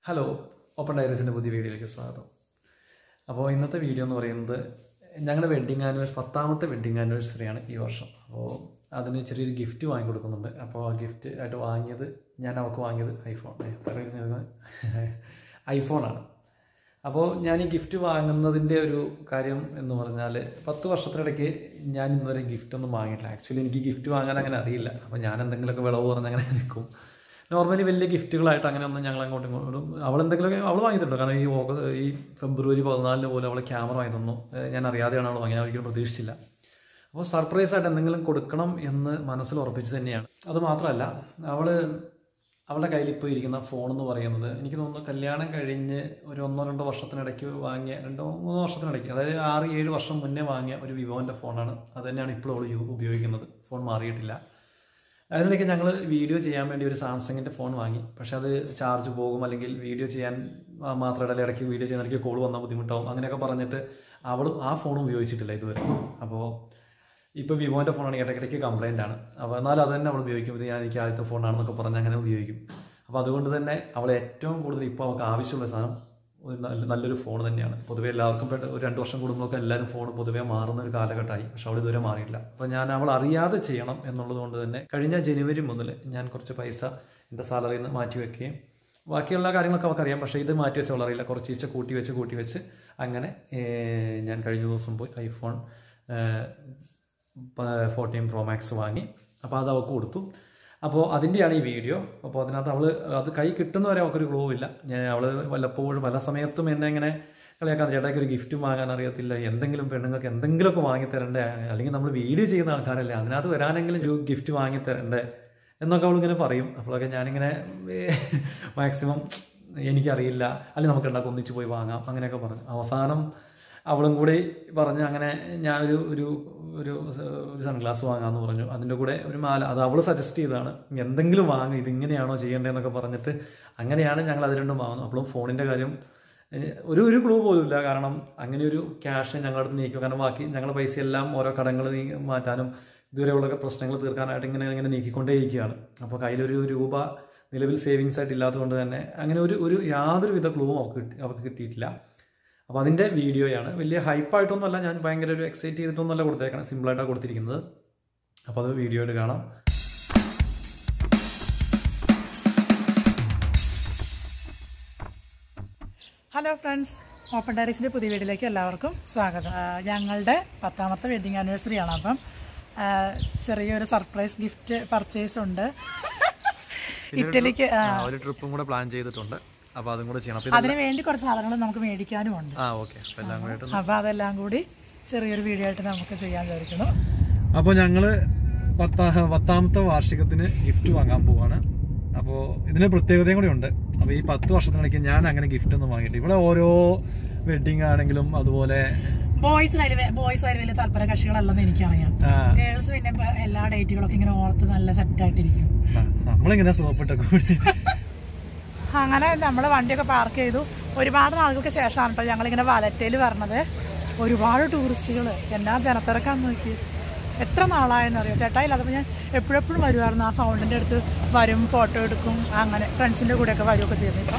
Hello open ഡയറീസിൻ്റെ പുതിയ വീഡിയോയിലേക്ക് സ്വാഗതം അപ്പോൾ ഇന്നത്തെ വീഡിയോ എന്ന് പറയുന്നത് ഞങ്ങളുടെ വെഡ്ഡിങ് ആനിവേഴ്സറി പത്താമത്തെ വെഡ്ഡിങ് ആനിവേഴ്സറിയാണ് ഈ വർഷം അപ്പോൾ അതിന് ചെറിയൊരു ഗിഫ്റ്റ് വാങ്ങി കൊടുക്കുന്നുണ്ട് അപ്പോൾ ആ ഗിഫ്റ്റ് ആയിട്ട് വാങ്ങിയത് ഞാൻ അവൾക്ക് വാങ്ങിയത് ഐഫോൺ ഐഫോണാണ് അപ്പോൾ ഞാൻ ഈ ഗിഫ്റ്റ് വാങ്ങുന്നതിൻ്റെ ഒരു കാര്യം എന്ന് പറഞ്ഞാൽ പത്ത് വർഷത്തിനിടയ്ക്ക് ഞാൻ ഇന്നുവരെ ഗിഫ്റ്റ് ഒന്നും വാങ്ങിയിട്ടില്ല ആക്ച്വലി എനിക്ക് ഗിഫ്റ്റ് വാങ്ങാൻ അങ്ങനെ അറിയില്ല അപ്പോൾ ഞാൻ എന്തെങ്കിലുമൊക്കെ വിളവ് പറഞ്ഞ് അങ്ങനെ നിൽക്കും നോർമലി വലിയ ഗിഫ്റ്റുകളായിട്ട് അങ്ങനെ ഒന്നും ഞങ്ങൾ അങ്ങോട്ടും ഇങ്ങോട്ടും അവൾ എന്തെങ്കിലുമൊക്കെ അവൾ വാങ്ങി തന്നു കാരണം ഈ ഓഗ ഈ ഫെബ്രുവരി പതിനാലിന് പോലും അവൾ ക്യാമറ വാങ്ങി തന്നു ഏഹ് ഞാൻ അറിയാതെയാണ് അവൾ വാങ്ങി ഞാൻ ഒരിക്കലും പ്രതീക്ഷിച്ചില്ല അപ്പോൾ സർപ്രൈസ് ആയിട്ട് എന്തെങ്കിലും കൊടുക്കണം എന്ന് മനസ്സിൽ ഉറപ്പിച്ച് തന്നെയാണ് അത് മാത്രമല്ല അവൾ അവളുടെ കയ്യിൽ ഇപ്പോൾ ഇരിക്കുന്ന ഫോൺ എന്ന് പറയുന്നത് എനിക്ക് തോന്നുന്നു കല്യാണം കഴിഞ്ഞ് ഒരു ഒന്നോ രണ്ടോ വർഷത്തിനിടയ്ക്ക് വാങ്ങിയ രണ്ടോ മൂന്നോ വർഷത്തിനിടയ്ക്ക് അതായത് ആറ് ഏഴ് വർഷം മുന്നേ വാങ്ങിയ ഒരു വിവോൻ്റെ ഫോണാണ് അത് തന്നെയാണ് ഇപ്പോൾ അവൾ യു- ഉപയോഗിക്കുന്നത് ഫോൺ മാറിയിട്ടില്ല അതിനിടയ്ക്ക് ഞങ്ങൾ വീഡിയോ ചെയ്യാൻ വേണ്ടി ഒരു സാംസങ്ങിൻ്റെ ഫോൺ വാങ്ങി പക്ഷെ അത് ചാർജ് പോകും അല്ലെങ്കിൽ വീഡിയോ ചെയ്യാൻ ആ, മാത്രമല്ല ഇടയ്ക്ക് വീഡിയോ ചെയ്യുന്നതിടയ്ക്ക് കോൾ വന്നാൽ ബുദ്ധിമുട്ടാവും അങ്ങനെയൊക്കെ പറഞ്ഞിട്ട് അവൾ ആ ഫോൺ ഉപയോഗിച്ചിട്ടില്ല ഇതുവരെ അപ്പോൾ ഇപ്പോൾ വിവോൻ്റെ ഫോണാണ് ഇടയ്ക്കിടയ്ക്ക് കംപ്ലൈൻ്റ് ആണ് അപ്പോൾ എന്നാലും അത് തന്നെ അവൾ ഉപയോഗിക്കും ഇത് ഞാൻ എനിക്ക് ആദ്യത്തെ ഫോണാണെന്നൊക്കെ പറഞ്ഞ് അങ്ങനെ ഉപയോഗിക്കും അപ്പോൾ അതുകൊണ്ട് തന്നെ അവൾ ഏറ്റവും കൂടുതൽ ഇപ്പോൾ അവൾക്ക് ആവശ്യമുള്ള സാധനം ഒരു നല്ല നല്ലൊരു ഫോൺ തന്നെയാണ് പൊതുവേ എല്ലാവർക്കും പെട്ട ഒരു രണ്ട് വർഷം കൂടുമ്പോഴൊക്കെ എല്ലാവരും ഫോൺ പൊതുവേ മാറുന്ന ഒരു കാലഘട്ടമായി പക്ഷെ അവൾ ഇതുവരെ മാറിയില്ല അപ്പോൾ ഞാൻ അവൾ അറിയാതെ ചെയ്യണം എന്നുള്ളത് കൊണ്ട് തന്നെ കഴിഞ്ഞ ജനുവരി മുതൽ ഞാൻ കുറച്ച് പൈസ എൻ്റെ സാലറിയിൽ നിന്ന് മാറ്റി വെക്കുകയും ബാക്കിയുള്ള കാര്യങ്ങളൊക്കെ അവൾക്കറിയാം പക്ഷേ ഇത് മാറ്റി വെച്ച് അവളറിയില്ല കുറച്ച് ഈച്ച കൂട്ടി വെച്ച് കൂട്ടി വെച്ച് അങ്ങനെ ഏർ, ഞാൻ കഴിഞ്ഞ ദിവസം പോയി ഐഫോൺ ഫോർട്ടീൻ പ്രോ മാക്സ് വാങ്ങി അപ്പോൾ അത് അവൾക്ക് കൊടുത്തു അപ്പോൾ അതിൻ്റെയാണ് ഈ വീഡിയോ അപ്പോൾ അതിനകത്ത് അവൾ അത് കൈ കിട്ടുന്നവരെ അവൾക്കൊരു ക്ലൂ ഇല്ല ഞാൻ അവൾ വല്ലപ്പോഴും പല സമയത്തും എന്നെ ഇങ്ങനെ കളിയാക്കാൻ ചേട്ടാക്ക് ഒരു ഗിഫ്റ്റ് വാങ്ങാൻ അറിയത്തില്ല എന്തെങ്കിലും പെണ്ണുങ്ങൾക്ക് എന്തെങ്കിലുമൊക്കെ വാങ്ങി തരണ്ടേ അല്ലെങ്കിൽ നമ്മൾ വീഡിയോ ചെയ്യുന്ന ആൾക്കാരല്ലേ അതിനകത്ത് വരാനെങ്കിലും ഒരു ഗിഫ്റ്റ് വാങ്ങി തരണ്ടേ എന്നൊക്കെ അവളിങ്ങനെ പറയും അപ്പോഴൊക്കെ ഞാനിങ്ങനെ മാക്സിമം എനിക്കറിയില്ല അല്ലെങ്കിൽ നമുക്ക് ഉണ്ടാക്കി ഒന്നിച്ച് പോയി വാങ്ങാം അങ്ങനെയൊക്കെ പറഞ്ഞു അവസാനം അവളും കൂടി പറഞ്ഞ് അങ്ങനെ ഞാൻ ഒരു ഒരു ഒരു സ- ഒരു സൺഗ്ലാസ് വാങ്ങാമെന്ന് പറഞ്ഞു അതിൻ്റെ കൂടെ ഒരു മാല അത് അവൾ സജസ്റ്റ് ചെയ്തതാണ് എന്തെങ്കിലും വാങ്ങും ഇതിങ്ങനെയാണോ ചെയ്യേണ്ടതെന്നൊക്കെ പറഞ്ഞിട്ട് അങ്ങനെയാണ് ഞങ്ങൾ അത് രണ്ടും വാങ്ങുന്നത് അപ്പോഴും ഫോണിൻ്റെ കാര്യം ഏഹ്, ഒരു ഒരു ക്ലൂ പോലും ഇല്ല കാരണം അങ്ങനെ ഒരു ക്യാഷ് ഞങ്ങളുടെ അടുത്ത് നീക്കും കാരണം ബാക്കി ഞങ്ങളുടെ പൈസ എല്ലാം ഓരോ കടങ്ങൾ നീ മാറ്റാനും ഇതുവരെയുള്ള പ്രശ്നങ്ങൾ തീർക്കാനായിട്ട് ഇങ്ങനെ ഇങ്ങനെ നീക്കിക്കൊണ്ടേയിരിക്കുകയാണ് അപ്പോൾ കയ്യിലൊരു രൂപ നിലവിൽ സേവിങ്സ് ആയിട്ട് ഇല്ലാത്തതുകൊണ്ട് തന്നെ അങ്ങനെ ഒരു ഒരു യാതൊരു വിധ ക്ലൂവും അവർക്ക് കിട്ടി അവർക്ക് കിട്ടിയിട്ടില്ല അപ്പോൾ അതിൻ്റെ വീഡിയോയാണ് വലിയ ഹൈപ്പായിട്ടൊന്നുമല്ല ഞാൻ ഭയങ്കര ഒരു എക്സൈറ്റ് ചെയ്തിട്ടൊന്നുമല്ല കൊടുത്തേക്കണം സിമ്പിളായിട്ടാണ് കൊടുത്തിരിക്കുന്നത് അപ്പോൾ അത് വീഡിയോയിൽ കാണാം ഹലോ ഫ്രണ്ട്സ് ഓപ്പൺ ഡയറീസിൻ്റെ പുതിയ വീഡിയോയിലേക്ക് എല്ലാവർക്കും സ്വാഗതം ആ, ഞങ്ങളുടെ പത്താമത്തെ വെഡിങ് ആനിവേഴ്സറി ആണ് അപ്പം ആ, ചെറിയൊരു സർപ്രൈസ് ഗിഫ്റ്റ് പർച്ചേസ് ഉണ്ട് ഇറ്റലിക്ക് ആ, ഒരു ട്രിപ്പും കൂടെ പ്ലാൻ ചെയ്തിട്ടുണ്ട് അപ്പോൾ അതും കൂടെ ചെയ്യണം അപ്പോൾ അതിന് വേണ്ടി കുറച്ച് സാധനങ്ങൾ നമുക്ക് മേടിക്കാനും ഉണ്ട് ആ ഓക്കെ അപ്പോൾ എല്ലാം കൂടെ അപ്പോൾ അതെല്ലാം കൂടി ചെറിയൊരു വീഡിയോ ആയിട്ട് നമുക്ക് ചെയ്യാൻ വിചാരിക്കുന്നു അപ്പോൾ ഞങ്ങൾ പത്താ പത്താമത്തെ വാർഷികത്തിന് ഗിഫ്റ്റ് വാങ്ങാൻ പോവാണ് അപ്പോൾ ഇതിന് പ്രത്യേകതയും കൂടി ഉണ്ട് അപ്പോൾ ഈ പത്ത് വർഷത്തിനിടയ്ക്ക് ഞാൻ അങ്ങനെ ഗിഫ്റ്റ് ഒന്നും വാങ്ങിയിട്ടില്ല ഇവിടെ ഓരോ വെഡിങ് ആണെങ്കിലും അതുപോലെ ബോയ്സ് ബോയ്സ് ആയാലും വലിയ താല്പര്യ കക്ഷികളല്ലെന്ന് എനിക്കറിയാം ആ, ഗേൾസ് പിന്നെ ഇപ്പൊ എല്ലാ ഡേറ്റുകളൊക്കെ ഇങ്ങനെ ഓർത്ത് നല്ല സെറ്റായിട്ടിരിക്കും ആ, നമ്മളിങ്ങനെ സോപ്പിട്ടൊക്കെ കൂടി അങ്ങനെ നമ്മൾ വണ്ടിയൊക്കെ പാർക്ക് ചെയ്തു ഒരുപാട് നാളുകൾക്ക് ശേഷമാണ് കേട്ടോ ഞങ്ങളിങ്ങനെ വലറ്റയിൽ വരണത് ഒരുപാട് ടൂറിസ്റ്റുകൾ എന്നാ ജനത്തിരക്കാന്ന് നോക്കി എത്ര നാളായെന്ന് അറിയാം ചേട്ടാ ഇല്ലാത്തപ്പോൾ ഞാൻ എപ്പോഴെപ്പോഴും വരുമായിരുന്നു ആ ഫൗണ്ടിൻ്റെ അടുത്ത് വരും ഫോട്ടോ എടുക്കും അങ്ങനെ ഫ്രണ്ട്സിൻ്റെ കൂടെയൊക്കെ വരുമൊക്കെ ചെയ്യുന്നു ഇപ്പം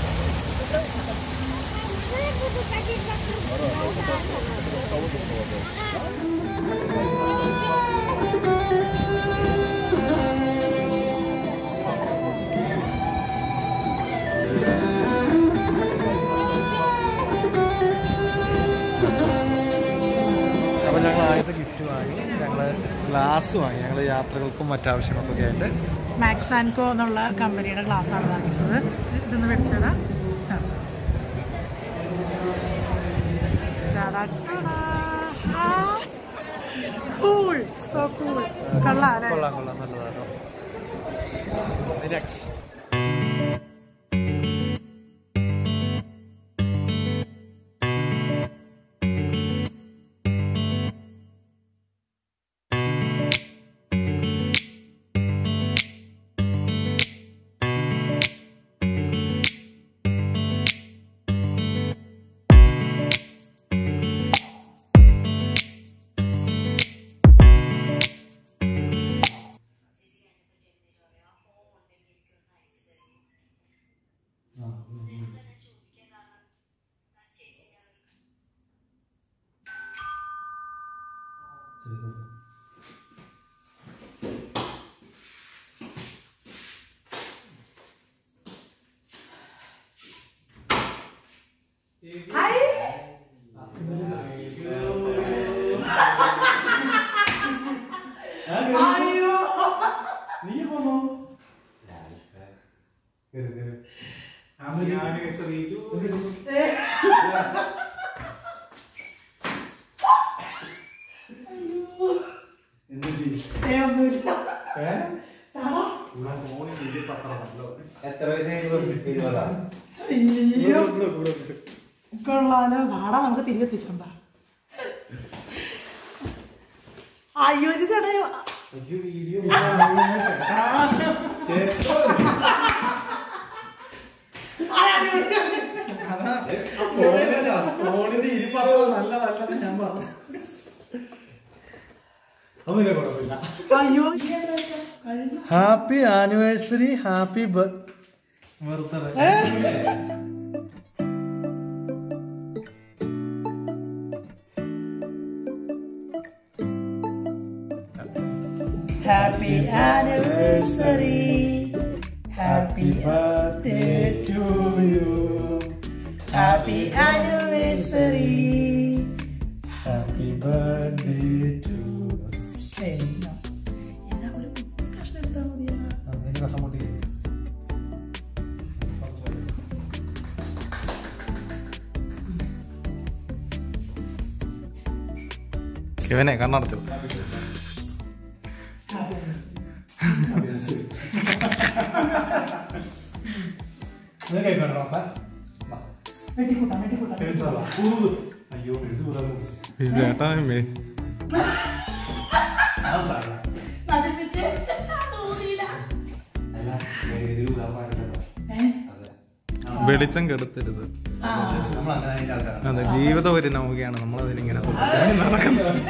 അപ്പോൾ ഞങ്ങൾ ആദ്യത്തെ ഗിഫ്റ്റ് വാങ്ങി ഞങ്ങൾ ഗ്ലാസ് വാങ്ങി ഞങ്ങൾ യാത്രകൾക്കും മറ്റാവശ്യങ്ങൾക്കൊക്കെ ആയിട്ട് മാക്സ് ആൻഡ് കോ എന്നുള്ള കമ്പനിയുടെ ഗ്ലാസ്സാണ് വാങ്ങിച്ചത് ഇത് ഇതൊന്ന് മേടിച്ചതാ ആ. Tata, tata. ആ. Cool. So cool. കൊള്ളാം അല്ലേ? കൊള്ളാം കൊള്ളാം നല്ലതാണോ നെക്സ്റ്റ് അയ്യോ നീ പോന്നോ കേറ്, കേറ്. എന്നിട്ട് ഏ, ഒന്നുമില്ല. ഏ? താടാ. എത്ര വയസ്സായിരുന്നു ഇരുപതാ അയ്യോ കൊള്ളാലോ വാടാ നമുക്ക് തിരികെ തിരിക്കണ്ട അയ്യോ ഇത് ചേട്ടാ വീഡിയോ ഫോണിൽ ഇരിപ്പോ നല്ല നല്ലത് ഞാൻ പറഞ്ഞു ഒന്നിനെ കുഴപ്പമില്ല അയ്യോ കഴിഞ്ഞു happy anniversary happy birthday happy anniversary happy birthday to you happy anniversary happy birthday to കഷ്ണം എടുത്താൽ മതിയല്ലോ അതിന് രസം പൊട്ടി ഇവനെ കണ്ണടച്ചു നീ കേൾക്കണോ വെട്ടിക്കൂട്ടാം വെട്ടിക്കൂട്ടാം അയ്യോ ഇത് പുറമെ ഈ ചേട്ടാ മേ- നശിപ്പിച്ച് തോന്നിയില്ല അല്ല ഇതിൽ ഊതാൻ പാടില്ല ഏ? അതെ വെളിച്ചം കെടുത്തരുത് ആ. നമ്മൾ അങ്ങനെ അതിന്റെ ആൾക്കാരാണ് അതെ ജീവിതം ഒരു നൗകയാണ് നമ്മളതിനിങ്ങനെ തുടർന്ന് നടക്കുന്നത്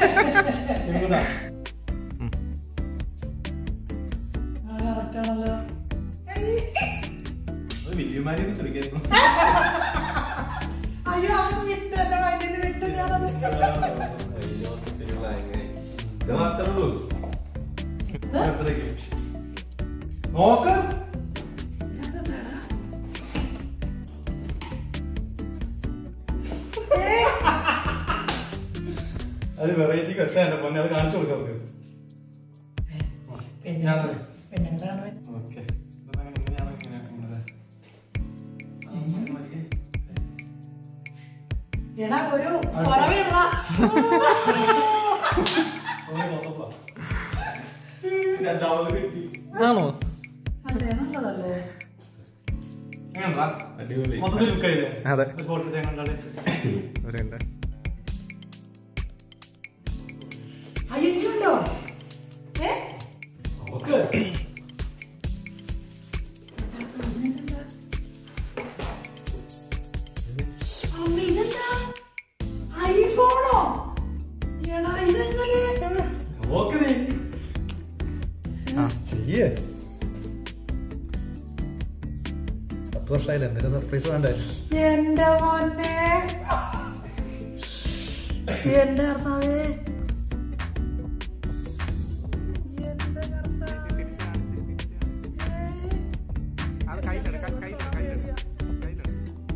ഉം. ആ, correct ആണല്ലോ. വലിയമാരെയൊക്കെ ചോദിക്കായിരുന്നു അയ്യോ അത് വിട്ട് എന്റെ വയലിന് വിട്ട് ഞാനത് അയ്യോ ഇത് ഭയങ്കര ഇത് മാത്രമേ ഉള്ളൂ നോക്ക് അത് വെറൈറ്റി വെച്ചാ എന്റെ പൊന്നെ അത് കാണിച്ചു കൊടുക്കാം അവർക്ക് ഞാനത് പെണ്ണുങ്ങളാണ് ഓക്കെ ഇങ്ങനെയാണോ ഇങ്ങനെ എടാ ഒരു കുറവിട രണ്ടാമത് കിട്ടി ആണോ അല്ലേ നല്ലതല്ലേ എങ്ങനെയുണ്ടാ? അടിപൊളി മൊത്തത്തിൽ ലുക്ക് ആയില്ലേ അതെ ഒരു photo എടുത്ത് ഞാൻ കണ്ടാല്. അവരുണ്ട് അയ്യോ ഏ നോക്ക്. അമ്മ ഇതെന്താ ഐഫോണോ എടാ ഇതെങ്ങനെ നോക്ക് നീ. ആ. ചെയ്യേ പത്ത് വർഷമായില്ല എന്തെങ്കിലും സർപ്രൈസ് വേണ്ടേ എന്റെ മോനെ എന്റെ കർത്താവേ എന്റെ കർത്താവേ അത് കയ്യിലെടു, ക- കയ്യിലെടു, കയ്യിലെടു, കയ്യിലെടു.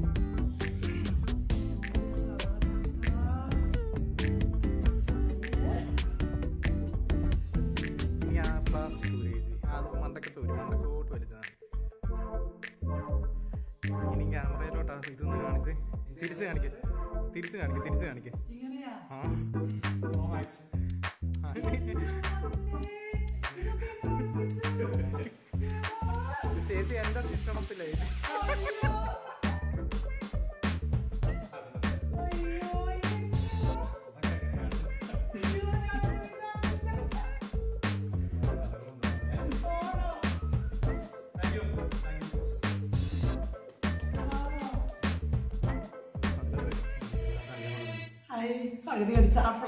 ഇനി ആ plastic ഊരി വെച്ച്. ആ, അത് മണ്ടക്കത്ത് ഊരി, മണ്ടക്കോട്ട് വലിച്ചതാ. ഇനി ക്യാമറയിലോട്ട് ആ ഇതൊന്ന് കാണിച്ച് തിരിച്ച് കാണിക്ക് തിരിച്ച് കാണിക്ക് തിരിച്ച് കാണിക്ക് ഇങ്ങനെയാ ആ ആ. ചേച്ചി എന്റെ ശിക്ഷണത്തിലേ ഐ പകുതി അടിച്ച ആപ്പിൾ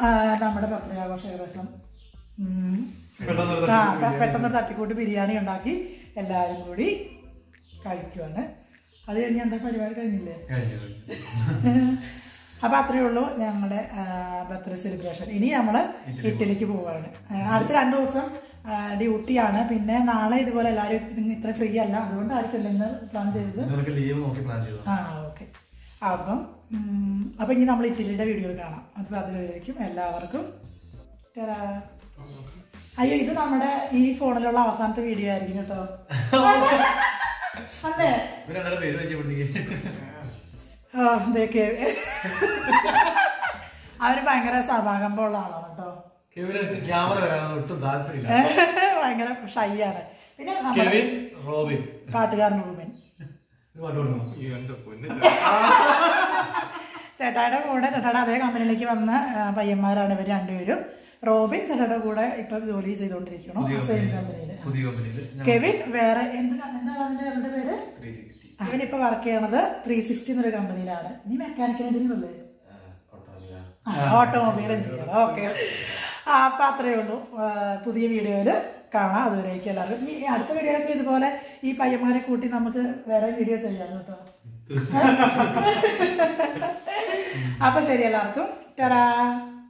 ആ, നമ്മുടെ ബർത്ത്ഡേ ആഘോഷ ഏകദേശം ഉം, പെട്ടെന്നൊരു ആ ത- പെട്ടെന്നൊരു തട്ടിക്കൂട്ട് ബിരിയാണി ഉണ്ടാക്കി എല്ലാവരും കൂടി കഴിക്കുവാണ് അത് കഴിഞ്ഞ് എന്താ പരിപാടി കഴിഞ്ഞില്ലേ കഴിഞ്ഞു, കഴിഞ്ഞു. അപ്പൊ അത്രയേ ഉള്ളൂ ഞങ്ങളുടെ ബർത്ത്ഡേ സെലിബ്രേഷൻ ഇനി നമ്മള് ഇറ്റലിക്ക് പോവാണ് ആ, അടുത്ത രണ്ടു ദിവസം ഡ്യൂട്ടിയാണ് പിന്നെ നാളെ ഇതുപോലെ എല്ലാവരും ഇന്ന് ഇത്ര ഫ്രീ അല്ല അതുകൊണ്ടായിരിക്കും ഇന്ന് പ്ലാൻ ചെയ്തത് നിനക്ക് ലീവ് നോക്കി പ്ലാൻ ചെയ്തു ആ ഓക്കെ അപ്പം ഉം, അപ്പൊ ഇനി നമ്മൾ ഇറ്റലിയുടെ വീഡിയോ കാണാം അത് അതിലേക്കും എല്ലാവർക്കും ടാ. അയ്യോ ഇത് നമ്മുടെ ഈ ഫോണിലുള്ള അവസാനത്തെ വീഡിയോ ആയിരിക്കും കേട്ടോ അല്ലേ ഇവര് രണ്ടാളും പേര് വെച്ചപ്പോഴത്തേക്ക് ആ, ഇതൊക്കെ അവര് ഭയങ്കര സഭാകമ്പമുള്ള ആളാണ് കേട്ടോ ഇവര് ക്യാമറ വരാനൊന്നും ഒട്ടും താല്പര്യമില്ല ഭയങ്കര ഷൈ ആണ് പിന്നെ നമ്മുടെ കെവിൻ റോബിൻ പാട്ടുകാരൻ റൂബൻ ഇത് പാട്ട് പാടുന്നു ഈ എന്റെ പൊന്ന് ചേട്ടായുടെ കൂടെ ചേട്ടായുടെ അതേ കമ്പനിയിലേക്ക് വന്ന ആ, പയ്യന്മാരാണ് ഇവർ രണ്ടുപേരും റോബിൻ ചേട്ടായുടെ കൂടെ ഇപ്പൊ ജോലി ചെയ്തുകൊണ്ടിരിക്കണു പുതിയ സെയിം കമ്പനിയിൽ കമ്പനിയിൽ പുതിയ കമ്പനിയിൽ കെവിൻ വേറെ എന്ത് ക- എന്താ അതിന്റെ അവരുടെ പേര് ത്രീ സിക്സ്റ്റി അവൻ ഇപ്പൊ വർക്ക് ചെയ്യണത് ത്രീ സിക്സ്റ്റി എന്നൊരു കമ്പനിയിലാണ് ഇനി മെക്കാനിക്കൽ എഞ്ചിനീയർ അല്ലേ ഓട്ടോമൊബൈൽ എഞ്ചിനീയർ ഓക്കെ അപ്പൊ അത്രയേ ഉള്ളൂ ആ, പുതിയ വീഡിയോയില് കാണാം അതുവരേക്കും എല്ലാവർക്കും ഈ അടുത്ത വീഡിയോയിലൊക്കെ ഇതുപോലെ ഈ പയ്യന്മാരെ കൂട്ടി നമുക്ക് വേറെ വീഡിയോ ചെയ്യാം കേട്ടോ അപ്പൊ ശരി എല്ലാവർക്കും ടാ